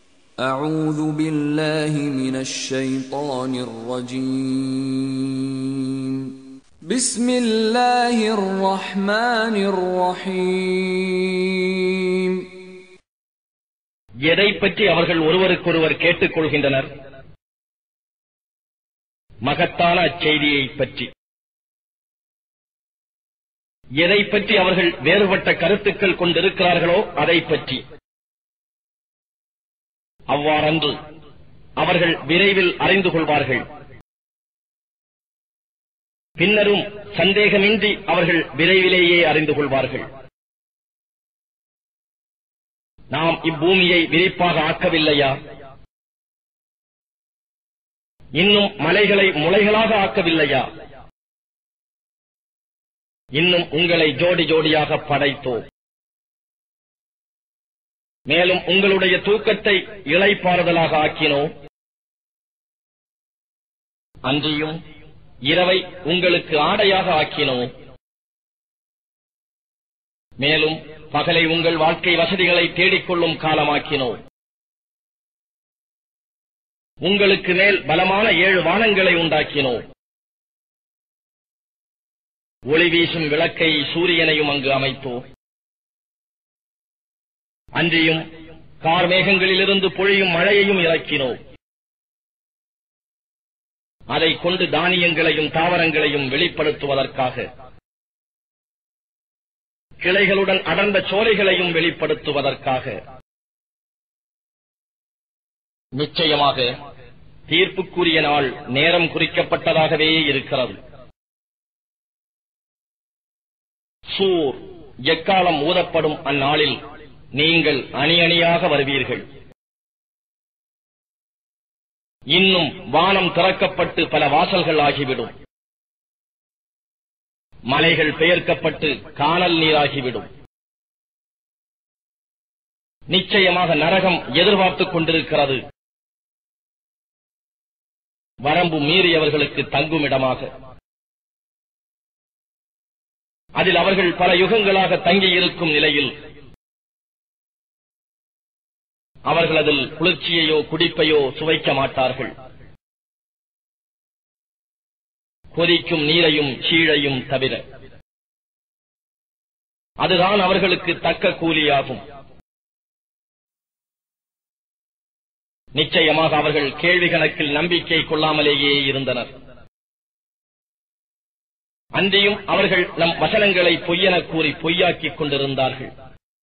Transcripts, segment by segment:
أعوذ بالله من الشيطان الرجيم بسم الله الرحمن الرحيم எதை பற்றி அவர்கள் ஒருவருக்கொருவர் கேட்டுக் கொள்கின்றனர் மகத்தான அச்செய்தியை பற்றி எதை பற்றி அவர்கள் வேறுபட்ட கருத்துக்கள் கொண்டிருக்கிறார்களோ அதை பற்றி அவ்வாறன்று அவர்கள் விரைவில் அறிந்து கொள்வார்கள் பின்னரும் சந்தேகமின்றி அவர்கள் விரைவிலேயே அறிந்து கொள்வார்கள் நாம் இப்பூமியை விரிப்பாக ஆக்கவில்லையா இன்னும் மலைகளை முளைகளாக ஆக்கவில்லையா இன்னும் உங்களை ஜோடி ஜோடியாக படைத்தோம் மேலும் உங்களுடைய தூக்கத்தை இளைப்பாறுதலாக ஆக்கினோம் அன்றியும் இரவை உங்களுக்கு ஆடையாக ஆக்கினோம் மேலும் பகலை உங்கள் வாழ்க்கை வசதிகளை தேடிக்கொள்ளும் காலமாக்கினோம் உங்களுக்கு மேல் பலமான ஏழு வானங்களை உண்டாக்கினோம் ஒளி வீசும் விளக்கை சூரியனையும் அங்கு அமைத்தோம் அன்றியும் கார்மேகங்களிலிருந்து பொழியும் மழையையும் இறக்கினோம் அதைக் கொண்டு தானியங்களையும் தாவரங்களையும் வெளிப்படுத்துவதற்காக கிளைகளுடன் அடர்ந்த சோலைகளையும் வெளிப்படுத்துவதற்காக நிச்சயமாக தீர்ப்புக்குரிய நாள் நேரம் குறிக்கப்பட்டதாகவே இருக்கிறது சூர் எக்காலம் ஊதப்படும் அந்நாளில் நீங்கள் அணி அணியாக வருவீர்கள் இன்னும் வானம் திறக்கப்பட்டு பல வாசல்கள் ஆகிவிடும் மலைகள் பெயர்க்கப்பட்டு காணல் நீராகிவிடும் நிச்சயமாக நரகம் எதிர்பார்த்துக் கொண்டிருக்கிறது வரம்பு மீறியவர்களுக்கு தங்குமிடமாக அதில் அவர்கள் பல யுகங்களாக தங்கியிருக்கும் நிலையில் அவர்கள் அதில் குளிர்ச்சியையோ குடிப்பையோ சுவைக்க மாட்டார்கள் கொதிக்கும் நீரையும் சீழையும் தவிர அதுதான் அவர்களுக்கு தக்க கூலியாகும் நிச்சயமாக அவர்கள் கேள்வி கணக்கில் நம்பிக்கை கொள்ளாமலேயே இருந்தனர் அன்றியும் அவர்கள் நம் வசனங்களை பொய்யென கூறி பொய்யாக்கிக் கொண்டிருந்தார்கள்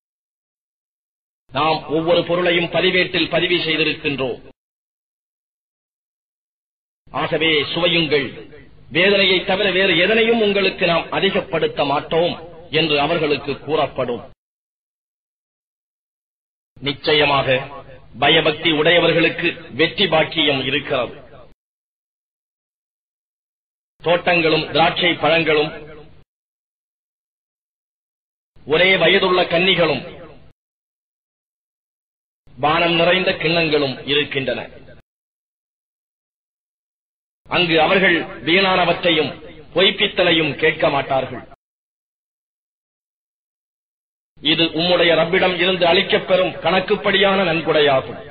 நாம் ஒவ்வொரு பொருளையும் பதிவேட்டில் பதிவு செய்திருக்கின்றோம் ஆகவே சுவையுங்கள் வேதனையை தவிர வேறு எதனையும் உங்களுக்கு நாம் அதிகப்படுத்த மாட்டோம் என்று அவர்களுக்கு கூறப்படும் நிச்சயமாக பயபக்தி உடையவர்களுக்கு வெற்றி பாக்கியம் இருக்கிறது தோட்டங்களும் திராட்சை பழங்களும் ஒரே வயதுள்ள கன்னிகளும் பானம் நிறைந்த கிண்ணங்களும் இருக்கின்றன அங்கு அவர்கள் வீணானவற்றையும் பொய்ப்பித்தலையும் கேட்க மாட்டார்கள் இது உம்முடைய ரப்பிடம் இருந்து அளிக்கப் பெறும் கணக்குப்படியான நன்கொடையாகும்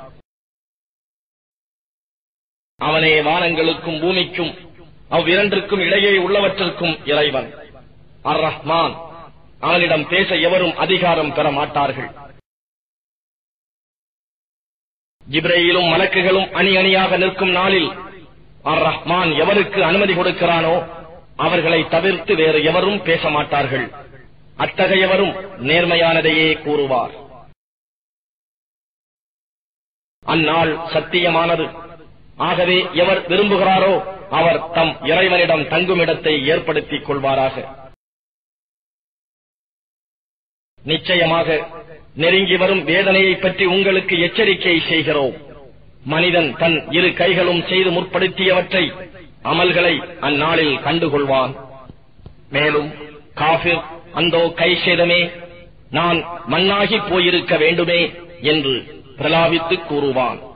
அவனே வானங்களுக்கும் பூமிக்கும் அவ்விரண்டிற்கும் இடையே உள்ளவற்றிற்கும் இறைவன் அர் ரஹ்மான் அவனிடம் பேச எவரும் அதிகாரம் பெற மாட்டார்கள் ஜிப்ரையிலும் மலக்குகளும் அணி அணியாக நிற்கும் நாளில் அர் ரஹ்மான் எவருக்கு அனுமதி கொடுக்கிறானோ அவர்களை தவிர்த்து வேறு எவரும் பேச மாட்டார்கள் அத்தகையவரும் நேர்மையானதையே கூறுவார் அந்நாள் சத்தியமானது ஆகவே எவர் விரும்புகிறாரோ அவர் தம் இறைவனிடம் தங்குமிடத்தை ஏற்படுத்திக் கொள்வாராக நிச்சயமாக நெருங்கி வரும் வேதனையை பற்றி உங்களுக்கு எச்சரிக்கை செய்கிறோம் மனிதன் தன் இரு கைகளும் செய்து முற்படுத்தியவற்றை அமல்களை அந்நாளில் கண்டுகொள்வான் மேலும் காபிர் அந்தோ கை சேதமே நான் மண்ணாகி போயிருக்க வேண்டுமே என்று பிரலாபித்து கூறுவான்